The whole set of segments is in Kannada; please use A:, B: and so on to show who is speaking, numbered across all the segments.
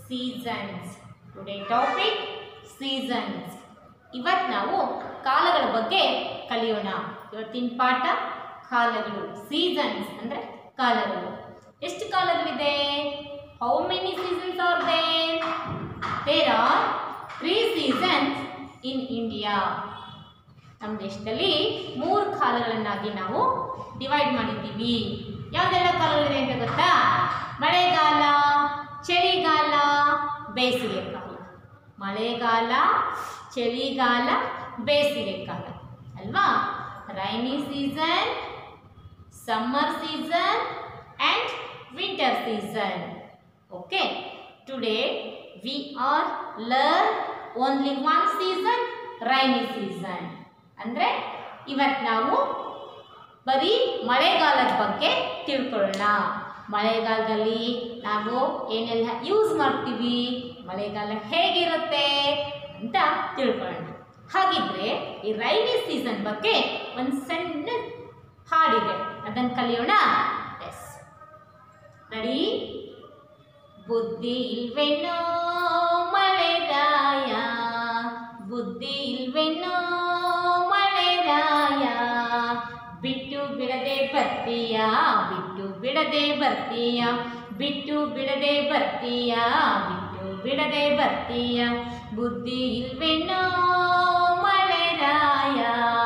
A: ಸೀಸನ್ಸ್ ಟುಡೇ ಟಾಪಿಕ್ ಸೀಸನ್ಸ್ ಇವತ್ತು ನಾವು ಕಾಲಗಳ ಬಗ್ಗೆ ಕಲಿಯೋಣ ಇವತ್ತಿನ ಪಾಠ ಕಾಲಗಳು ಸೀಸನ್ಸ್ ಅಂದರೆ ಕಾಲಗಳು ಎಷ್ಟು ಕಾಲಗಳಿದೆ how many seasons are there there are three seasons in India ನಮ್ಮ ದೇಶದಲ್ಲಿ ಮೂರು ಕಾಲಗಳನ್ನಾಗಿ ನಾವು ಡಿವೈಡ್ ಮಾಡಿದ್ದೀವಿ ಯಾವುದೆಲ್ಲ ಕಾಲಗಳಿದೆ ಅಂತ ಗೊತ್ತಾ ಮಳೆಗಾಲ ಚಳಿಗಾಲ ಬೇಸಿಗೆ ಕಾಲ ಮಳೆಗಾಲ ಚಳಿಗಾಲ ಬೇಸಿಗೆ ಕಾಲ ಅಲ್ವಾ rainy season summer season and winter season okay today we are learn only one season rainy season ಅಂದರೆ ಇವತ್ತು ನಾವು ಬರೀ ಮಳೆಗಾಲದ ಬಗ್ಗೆ ತಿಳ್ಕೊಳ್ಳೋಣ ಮಳೆಗಾಲದಲ್ಲಿ ನಾವು ಏನೆಲ್ಲ ಯೂಸ್ ಮಾಡ್ತೀವಿ ಮಳೆಗಾಲ ಹೇಗಿರುತ್ತೆ ಅಂತ ತಿಳ್ಕೊಳ್ಳೋಣ ಹಾಗಿದ್ರೆ ಈ ರೈನಿ ಸೀಸನ್ ಬಗ್ಗೆ ಒಂದು ಸಣ್ಣ ಹಾಡಿದೆ ಅದನ್ನು ಕಲಿಯೋಣ ಎಸ್ ರೆಡಿ ಬುದ್ಧಿ ಇಲ್ವೇನೋ ಮಳೆರಾಯ ಬುದ್ಧಿ ಇಲ್ವೇನೋ ಮಳೆರಾಯ ಬಿಟ್ಟು ಬಿಡದೆ ಬರ್ತೀಯ ಬಿಟ್ಟು ಬಿಡದೆ ಬರ್ತೀಯ ಬಿಟ್ಟು ಬಿಡದೆ ಬರ್ತೀಯ ಬಿಟ್ಟು ಬಿಡದೆ ಬರ್ತೀಯ ಬುದ್ಧಿ ಇಲ್ವೇನೋ ಮಳೆರಾಯ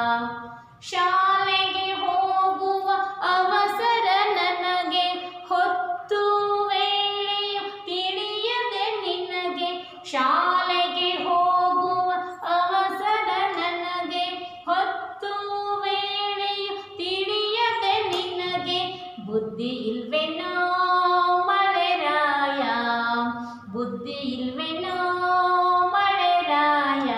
A: ಶಾಲೆಗೆ ಹೋಗುವ ಅವಸರ ನನಗೆ ಹೊತ್ತು ವೇಳೆಯು ತಿಳಿಯದೆ ನಿನಗೆ ಶಾಲೆಗೆ ಹೋಗುವ ಅವಸರ ನನಗೆ ಹೊತ್ತು ವೇಳೆಯು ತಿಳಿಯದೆ ನಿನಗೆ ಬುದ್ಧಿ ಇಲ್ವೇನೋ ಮಳೆರಾಯ ಬುದ್ಧಿ ಇಲ್ವೇನೋ ಮಳೆರಾಯ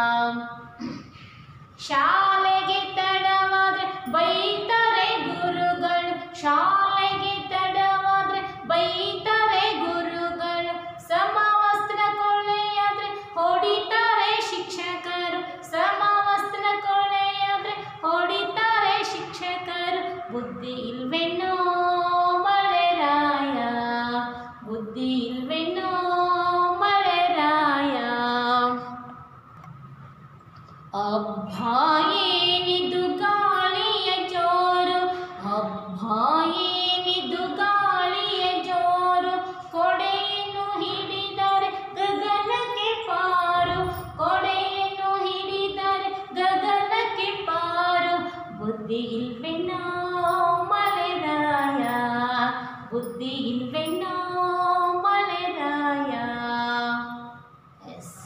A: ಶಾಲೆಗೆ ತಡವಾದ್ರೆ ಬೈತಾರೆ ಗುರುಗಳು ಶಾಲೆಗೆ ತಡವಾದ್ರೆ ಬೈತಾರೆ ಗುರುಗಳು ಸಮವಸ್ತ್ರ ಕೊಳ್ಳೆಯಾದ್ರೆ ಹೊಡಿತಾರೆ ಶಿಕ್ಷಕರು ಸಮವಸ್ತ್ರ ಕೊಳ್ಳೆಯಾದ್ರೆ ಹೊಡಿತಾರೆ ಶಿಕ್ಷಕರು ಬುದ್ಧಿ ಇಲ್ವೇನೋ ಮಳೆರಾಯ ಬುದ್ಧಿ ಇಲ್ವೇನೋ ಮಳೆರಾಯ ಅಬ್ಬಾ ಏನಿದು ಗಾಳಿಯ ಜೋರು ಅಬ್ಬಾ ಏನಿದು ಗಾಳಿಯ ಜೋರು ಕೊಡೆಯನ್ನು ಹಿಡಿದರೆ ಗಗನಕ್ಕೆ ಪಾರು ಕೊಡೆಯನ್ನು ಹಿಡಿದರೆ ಗಗನಕ್ಕೆ ಪಾರು ಬುದ್ಧಿ ಇಲ್ವೆನೋ ಮಳೆರಾಯ ಬುದ್ಧಿ ಇಲ್ವೆನೋ ಮಳೆರಾಯ ಎಸ್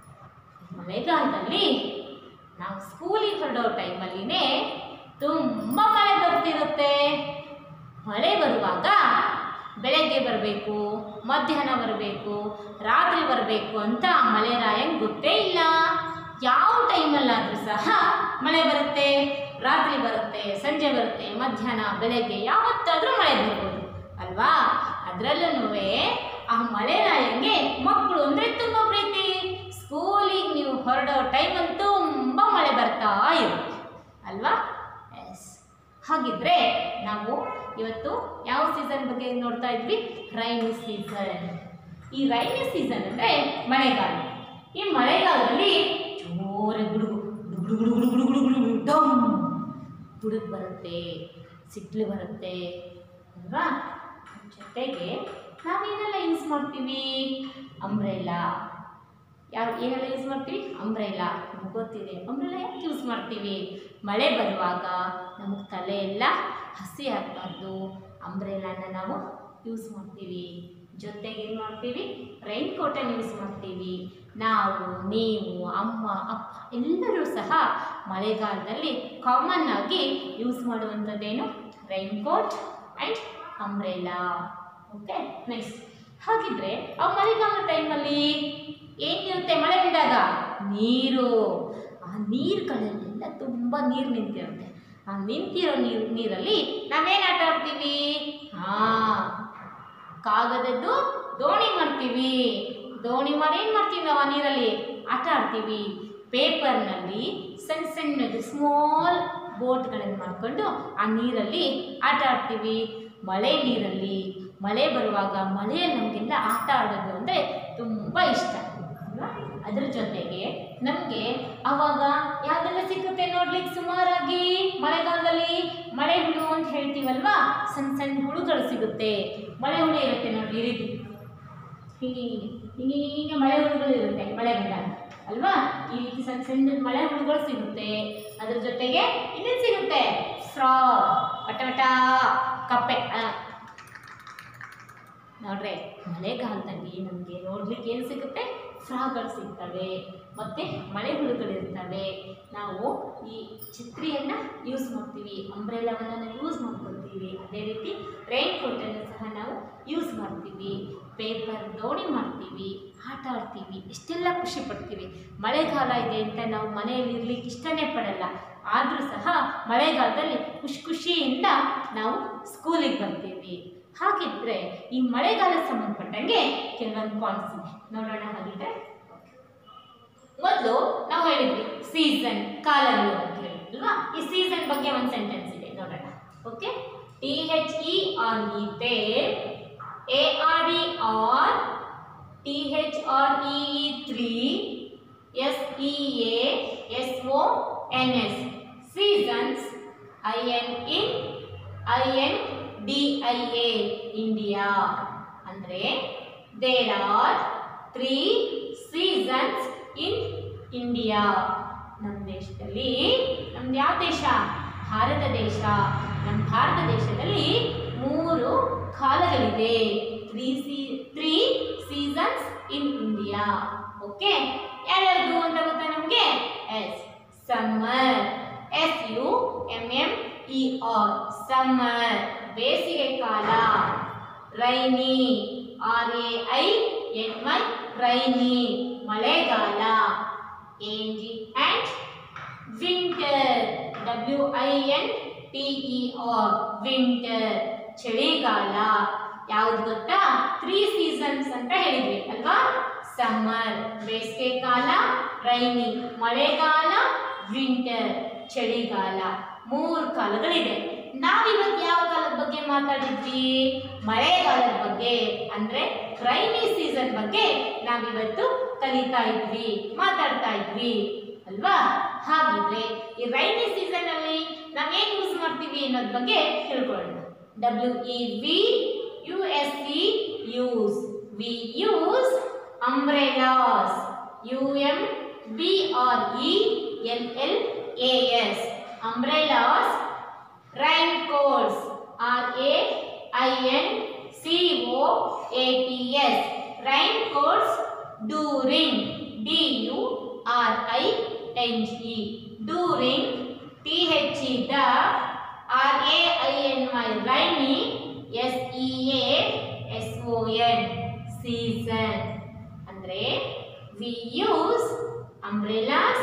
A: ಮಳೆಗಾಲದಲ್ಲಿ ನಾವು ಸ್ಕೂಲಿಗೆ ಹೊರಡೋ ಟೈಮಲ್ಲಿನೇ ತುಂಬ ಮಳೆ ಬರ್ತಿರುತ್ತೆ ಮಳೆ ಬರುವಾಗ ಬೆಳಗ್ಗೆ ಬರಬೇಕು ಮಧ್ಯಾಹ್ನ ಬರಬೇಕು ರಾತ್ರಿ ಬರಬೇಕು ಅಂತ ಮಳೆರಾಯಂಗೆ ಗೊತ್ತೇ ಇಲ್ಲ ಯಾವ ಟೈಮಲ್ಲಾದರೂ ಸಹ ಮಳೆ ಬರುತ್ತೆ ರಾತ್ರಿ ಬರುತ್ತೆ ಸಂಜೆ ಬರುತ್ತೆ ಮಧ್ಯಾಹ್ನ ಬೆಳಗ್ಗೆ ಯಾವತ್ತಾದರೂ ಮಳೆ ಬರ್ಬೋದು ಅಲ್ವಾ ಅದರಲ್ಲೂ ಆ ಮಳೆರಾಯಂಗೆ ಮಕ್ಕಳು ಅಂದರೆ ತುಂಬ ಪ್ರೀತಿ ಸ್ಕೂಲಿಗೆ ನೀವು ಹೊರಡೋ ಟೈಮಲ್ಲಿ ತುಂಬ ಮಳೆ ಬರ್ತಾ ಇರುತ್ತೆ ಅಲ್ವಾ ಎಸ್ ಹಾಗಿದ್ರೆ ನಾವು ಇವತ್ತು ಯಾವ ಸೀಸನ್ ಬಗ್ಗೆ ನೋಡ್ತಾ ಇದ್ವಿ ರೈನಿ ಸೀಸನ್ ಈ ರೈನಿ ಸೀಸನ್ ಅಂದರೆ ಮಳೆಗಾಲ ಈ ಮಳೆಗಾಲದಲ್ಲಿ ಜೋರ ಗುಡುಗು ಗುಡುಗು ಗುಡುಗು ಗುಡುಗು ಗುಡುಗು ಗುಡುಗು ಡಮ್ ಗುಡುಗು ಬರುತ್ತೆ ಸಿಡ್ಲು ಬರುತ್ತೆ ಅಲ್ವಾ ಜೊತೆಗೆ ನಾವೇನೆಲ್ಲ ಯೂಸ್ ಮಾಡ್ತೀವಿ ಅಂಬ್ರೆಲಾ ಯಾವ ಏನೆಲ್ಲ ಯೂಸ್ ಮಾಡ್ತೀವಿ ಅಂಬ್ರೆಲಾ ನಮ್ಗೆ ಗೊತ್ತಿದೆ ಅಂಬ್ರೆಲಾ ಯಾಕೆ ಯೂಸ್ ಮಾಡ್ತೀವಿ ಮಳೆ ಬರುವಾಗ ನಮಗೆ ತಲೆ ಎಲ್ಲ ಹಸಿ ಆಗಬಾರ್ದು ಅಂಬ್ರೆಲಾನ ನಾವು ಯೂಸ್ ಮಾಡ್ತೀವಿ ಜೊತೆಗೆ ಏನು ಮಾಡ್ತೀವಿ ರೈನ್ ಕೋಟನ್ನು ಯೂಸ್ ಮಾಡ್ತೀವಿ ನಾವು ನೀವು ಅಮ್ಮ ಅಪ್ಪ ಎಲ್ಲರೂ ಸಹ ಮಳೆಗಾಲದಲ್ಲಿ ಕಾಮನ್ ಆಗಿ ಯೂಸ್ ಮಾಡುವಂಥದ್ದೇನು rain coat and umbrella okay next ಹಾಗಿದ್ರೆ ಆ ಮಳೆಗಾಲ ಟೈಮಲ್ಲಿ ಏನಿರುತ್ತೆ ಮಳೆ ಬಿದ್ದಾಗ ನೀರು ಆ ನೀರುಗಳಲ್ಲೆಲ್ಲ ತುಂಬ ನೀರು ನಿಂತಿರುತ್ತೆ ಆ ನಿಂತಿರೋ ನೀರು ನೀರಲ್ಲಿ ನಾವೇನು ಆಟ ಆಡ್ತೀವಿ ಹಾಂ ಕಾಗದದ್ದು ದೋಣಿ ಮಾಡ್ತೀವಿ ದೋಣಿ ಮಾಡಿ ಏನು ಮಾಡ್ತೀವಿ ನಾವು ಆ ನೀರಲ್ಲಿ ಆಟ ಆಡ್ತೀವಿ ಪೇಪರ್ನಲ್ಲಿ ಸಣ್ಣ ಸಣ್ಣದು ಸ್ಮಾಲ್ ಬೋಟ್ಗಳನ್ನು ಮಾಡಿಕೊಂಡು ಆ ನೀರಲ್ಲಿ ಆಟ ಆಡ್ತೀವಿ ಮಳೆ ನೀರಲ್ಲಿ ಮಳೆ ಬರುವಾಗ ಮಳೆಯಲ್ಲಿ ನಮಗೆಲ್ಲ ಆಟ ಆಡೋದು ಅಂದರೆ ತುಂಬ ಇಷ್ಟ ಅಲ್ವಾ ಅದ್ರ ಜೊತೆಗೆ ನಮಗೆ ಅವಾಗ ಯಾವುದೆಲ್ಲ ಸಿಕ್ಕುತ್ತೆ ನೋಡ್ಲಿಕ್ಕೆ ಸುಮಾರಾಗಿ ಮಳೆಗಾಲದಲ್ಲಿ ಮಳೆ ಹುಳು ಅಂತ ಹೇಳ್ತೀವಲ್ವಾ ಸಣ್ಣ ಸಣ್ಣ ಹುಳುಗಳು ಸಿಗುತ್ತೆ ಮಳೆ ಹುಳು ಇರುತ್ತೆ ನೋಡಿ ಈ ರೀತಿ ಹೀಗೆ ಹೀಗೆ ಹೀಗೆ ಮಳೆ ಹುಳುಗಳು ಇರುತ್ತೆ ಮಳೆ ಬಂದಾಗ ಅಲ್ವಾ ಈ ರೀತಿ ಸಣ್ಣ ಸಣ್ಣ ಮಳೆ ಹುಳುಗಳು ಸಿಗುತ್ತೆ ಅದ್ರ ಜೊತೆಗೆ ಇನ್ನೇನು ಸಿಗುತ್ತೆ ಫ್ರಾಗ್ ವಟ ವಟ ಕಪ್ಪೆ ಆ. ನೋಡ್ರೆ ಮಳೆಗಾಲದಲ್ಲಿ ನಮಗೆ ನೋಡ್ಲಿಕ್ಕೆ ಏನು ಸಿಗುತ್ತೆ ಫ್ರಾಗ್ಗಳು ಸಿಗ್ತವೆ ಮತ್ತು ಮಳೆ ಹುಳುಗಳಿರ್ತವೆ ನಾವು ಈ ಛತ್ರಿಯನ್ನು ಯೂಸ್ ಮಾಡ್ತೀವಿ ಅಂಬ್ರೆಲಾವನ್ನು ನಾವು ಯೂಸ್ ಮಾಡ್ಕೊಳ್ತೀವಿ ಅದೇ ರೀತಿ ರೈನ್ ಕೋಟನ್ನು ಸಹ ನಾವು ಯೂಸ್ ಮಾಡ್ತೀವಿ ಪೇಪರ್ ದೋಣಿ ಮಾಡ್ತೀವಿ ಆಟ ಆಡ್ತೀವಿ ಎಷ್ಟೆಲ್ಲ ಖುಷಿ ಪಡ್ತೀವಿ ಮಳೆಗಾಲ ಇದೆ ಅಂತ ನಾವು ಮನೆಯಲ್ಲಿ ಇರ್ಲಿಕ್ಕೆ ಇಷ್ಟನೇ ಪಡಲ್ಲ ಆದರೂ ಸಹ ಮಳೆಗಾಲದಲ್ಲಿ ಖುಷಿ ಖುಷಿಯಿಂದ ನಾವು ಸ್ಕೂಲಿಗೆ ಬರ್ತೀವಿ ಹಾಗಿದ್ರೆ ಈ ಮಳೆಗಾಲಕ್ಕೆ ಸಂಬಂಧಪಟ್ಟಂಗೆ ಕೆಲವೊಂದು ಪಾಯಿಂಟ್ಸ್ ಇದೆ ನೋಡೋಣ ಹಾಗಿದ್ರೆ ಮೊದಲು ನಾವು ಹೇಳಿದ್ವಿ ಸೀಸನ್ ಕಾಲಗಳು ಅಂತ ಹೇಳಿ ಅಲ್ವಾ ಈ ಸೀಸನ್ ಬಗ್ಗೆ ಒಂದು ಸೆಂಟೆನ್ಸ್ ಇದೆ ನೋಡೋಣ okay T H E R E there A R E R T H R E E three S E A S O N S seasons I N in I N D I A India ಅಂದರೆ there are three seasons in India ನಮ್ಮ ದೇಶದಲ್ಲಿ ನಮ್ದು ಯಾವ ದೇಶ ಭಾರತ ದೇಶ ನಮ್ಮ ಭಾರತ ದೇಶದಲ್ಲಿ ಮೂರು ಕಾಲಗಳಿದೆ three sea three seasons in India okay ಯಾರ್ಯಾರ್ದು ಅಂತ ಗೊತ್ತಾ ನಮಗೆ S summer S U M M E R summer ಬೇಸಿಗೆ ಕಾಲ rainy R A I N Y rainy ಮಳೆಗಾಲ N G and winter W I N T E R winter ಚಳಿಗಾಲ ಯಾವ್ದು ಗೊತ್ತಾ ತ್ರೀ ಸೀಸನ್ಸ್ ಅಂತ ಹೇಳಿದ್ವಿ ಅಲ್ವಾ ಸಮ್ಮರ್ ಬೇಸಿಗೆ ಕಾಲ ರೈನಿ ಮಳೆಗಾಲ ವಿಂಟರ್ ಚಳಿಗಾಲ ಮೂರು ಕಾಲಗಳಿದೆ ನಾವಿವತ್ತು ಯಾವ ಕಾಲದ ಬಗ್ಗೆ ಮಾತಾಡಿದ್ವಿ ಮಳೆಗಾಲದ ಬಗ್ಗೆ ಅಂದ್ರೆ ರೈನಿ ಸೀಸನ್ ಬಗ್ಗೆ ನಾವಿವತ್ತು ಕಲಿತಾ ಇದ್ವಿ ಮಾತಾಡ್ತಾ ಇದ್ವಿ ಅಲ್ವಾ ಹಾಗಿದ್ರೆ ಈ ರೈನಿ ಸೀಸನ್ ಅಲ್ಲಿ ನಾವೇನ್ ಯೂಸ್ ಮಾಡ್ತೀವಿ ಅನ್ನೋದ್ ಬಗ್ಗೆ ತಿಳ್ಕೊಳ್ಳೋಣ W E we U S C use we use umbrellas U M B R E L L A S umbrellas raincoats R A I N C O A T S raincoats during D U R I N G during T H E the R A I N Y rainy S E A S O N season ಅಂದ್ರೆ we use umbrellas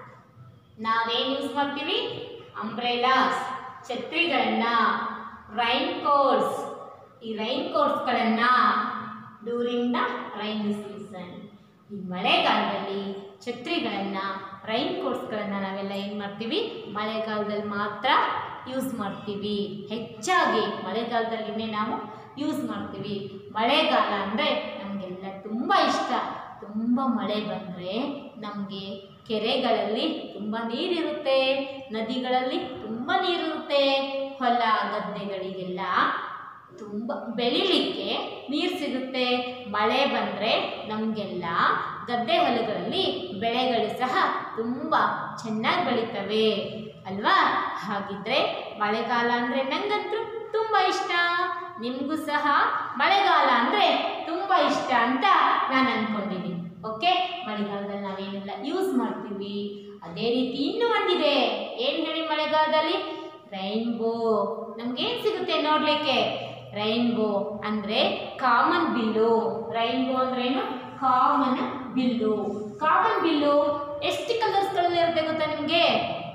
A: ನಾವೇನು ಯೂಸ್ ಮಾಡ್ತೀವಿ ಅಂಬ್ರೆಲಾಸ್ ಛತ್ರಿಗಳನ್ನ ರೈನ್ ಕೋಟ್ಸ್ ಈ ರೈನ್ ಕೋಟ್ಸ್ಗಳನ್ನ ಡ್ಯೂರಿಂಗ್ ದ ರೈನ್ ಸೀಸನ್ ಈ ಮಳೆಗಾಲದಲ್ಲಿ ಛತ್ರಿಗಳನ್ನ ರೈನ್ ಕೋಟ್ಸ್ಗಳನ್ನ ನಾವೆಲ್ಲ ಏನು ಮಾಡ್ತೀವಿ ಮಳೆಗಾಲದಲ್ಲಿ ಮಾತ್ರ ಯೂಸ್ ಮಾಡ್ತೀವಿ ಹೆಚ್ಚಾಗಿ ಮಳೆಗಾಲದಲ್ಲಿನೇ ನಾವು ಯೂಸ್ ಮಾಡ್ತೀವಿ ಮಳೆಗಾಲ ಅಂದರೆ ನಮಗೆಲ್ಲ ತುಂಬ ಇಷ್ಟ ತುಂಬ ಮಳೆ ಬಂದರೆ ನಮಗೆ ಕೆರೆಗಳಲ್ಲಿ ತುಂಬ ನೀರಿರುತ್ತೆ ನದಿಗಳಲ್ಲಿ ತುಂಬ ನೀರಿರುತ್ತೆ ಹೊಲ ಗದ್ದೆಗಳಿಗೆಲ್ಲ ತುಂಬ ಬೆಳಿಲಿಕ್ಕೆ ನೀರು ಸಿಗುತ್ತೆ ಮಳೆ ಬಂದರೆ ನಮಗೆಲ್ಲ ಗದ್ದೆ ಹೊಲಗಳಲ್ಲಿ ಬೆಳೆಗಳು ಸಹ ತುಂಬ ಚೆನ್ನಾಗಿ ಬೆಳೀತವೆ ಅಲ್ವಾ ಹಾಗಿದ್ರೆ ಮಳೆಗಾಲ ಅಂದರೆ ನಂಗಂತೂ ತುಂಬ ಇಷ್ಟ ನಿಮಗೂ ಸಹ ಮಳೆಗಾಲ ಅಂದರೆ ತುಂಬ ಇಷ್ಟ ಅಂತ ನಾನು ಅಂದ್ಕೊಂಡಿದ್ದೀನಿ ಓಕೆ ಮಳೆಗಾಲದಲ್ಲಿ ನಾವೇನೆಲ್ಲ ಯೂಸ್ ಮಾಡ್ತೀವಿ ಅದೇ ರೀತಿ ಇನ್ನೂ ಒಂದಿದೆ ಏನು ಹೇಳಿ ಮಳೆಗಾಲದಲ್ಲಿ ರೈನ್ಬೋ ನಮ್ಗೇನು ಸಿಗುತ್ತೆ ನೋಡಲಿಕ್ಕೆ ರೈನ್ಬೋ ಅಂದರೆ ಕಾಮನ್ ಬಿಲ್ಲು ರೈನ್ಬೋ ಅಂದ್ರೇನು ಕಾಮನ್ ಬಿಲ್ಲು ಕಾಮನ್ ಬಿಲ್ಲು ಎಷ್ಟು ಕಲರ್ಸ್ಗಳಲ್ಲಿ ಇರುತ್ತೆ ಗೊತ್ತಾ ನಿಮಗೆ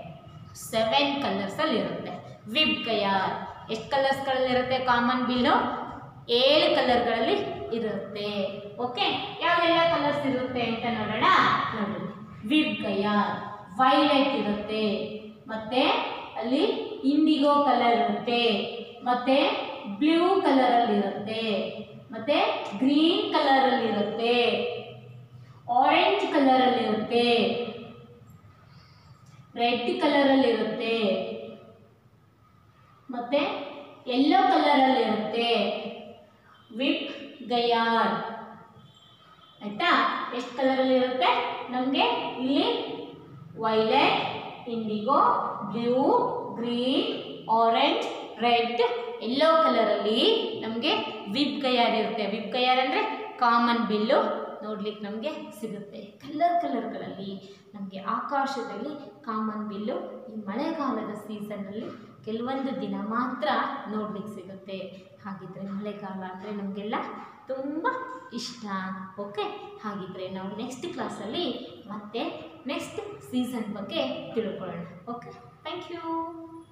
A: ಸೆವೆನ್ ಕಲರ್ಸಲ್ಲಿ ಇರುತ್ತೆ ವಿಬ್ ಕಯರ್ ಎಷ್ಟು ಕಲರ್ಸ್ಗಳಲ್ಲಿ ಇರುತ್ತೆ ಕಾಮನ್ ಬಿಲ್ಲು ಏಳು ಕಲರ್ಗಳಲ್ಲಿ ಇರುತ್ತೆ ಓಕೆ ಯಾವೆಲ್ಲ ಕಲರ್ಸ್ ಇರುತ್ತೆ ಅಂತ ನೋಡೋಣ ನೋಡಿ ವಿಬ್ ಕಯರ್ ವೈಲೆಟ್ ಇರುತ್ತೆ ಮತ್ತೆ ಅಲ್ಲಿ ಇಂಡಿಗೋ ಕಲರ್ ಇರುತ್ತೆ ಮತ್ತೆ ಬ್ಲೂ ಕಲರ್ ಅಲ್ಲಿ ಇರುತ್ತೆ ಮತ್ತೆ ಗ್ರೀನ್ ಕಲರ್ ಅಲ್ಲಿ ಇರುತ್ತೆ ರೆಡ್ ಕಲರಲ್ಲಿ ಇರುತ್ತೆ ಮತ್ತೆ ಯೆಲ್ಲೋ ಕಲರಲ್ಲಿ ಇರುತ್ತೆ ವಿಪ್ ಗಯಾರ್ ಆಯ್ತಾ ಎಷ್ಟು ಕಲರಲ್ಲಿ ಇರುತ್ತೆ ನಮಗೆ ಇಲ್ಲಿ violet indigo blue green orange red yellow ಕಲರಲ್ಲಿ ನಮಗೆ ವಿಪ್ ಗಯಾರ್ ಇರುತ್ತೆ ವಿಪ್ ಗಯಾರ್ ಅಂದರೆ ಕಾಮನ್ ಬಿಲ್ಲು ನೋಡ್ಲಿಕ್ಕೆ ನಮಗೆ ಸಿಗುತ್ತೆ ಕಲರ್ ಕಲರ್ಗಳಲ್ಲಿ ನಮಗೆ ಆಕಾಶದಲ್ಲಿ ಕಾಮನ್ ಬಿಲ್ಲು ಈ ಮಳೆಗಾಲದ ಸೀಸನ್ನಲ್ಲಿ ಕೆಲವೊಂದು ದಿನ ಮಾತ್ರ ನೋಡ್ಲಿಕ್ಕೆ ಸಿಗುತ್ತೆ ಹಾಗಿದ್ರೆ ಮಳೆಗಾಲ ಅಂದರೆ ನಮಗೆಲ್ಲ ತುಂಬ ಇಷ್ಟ ಓಕೆ ಹಾಗಿದ್ರೆ ನಾವು ನೆಕ್ಸ್ಟ್ ಕ್ಲಾಸಲ್ಲಿ ಮತ್ತೆ ನೆಕ್ಸ್ಟ್ ಸೀಸನ್ ಬಗ್ಗೆ ತಿಳ್ಕೊಳ್ಳೋಣ ಓಕೆ ಥ್ಯಾಂಕ್ ಯು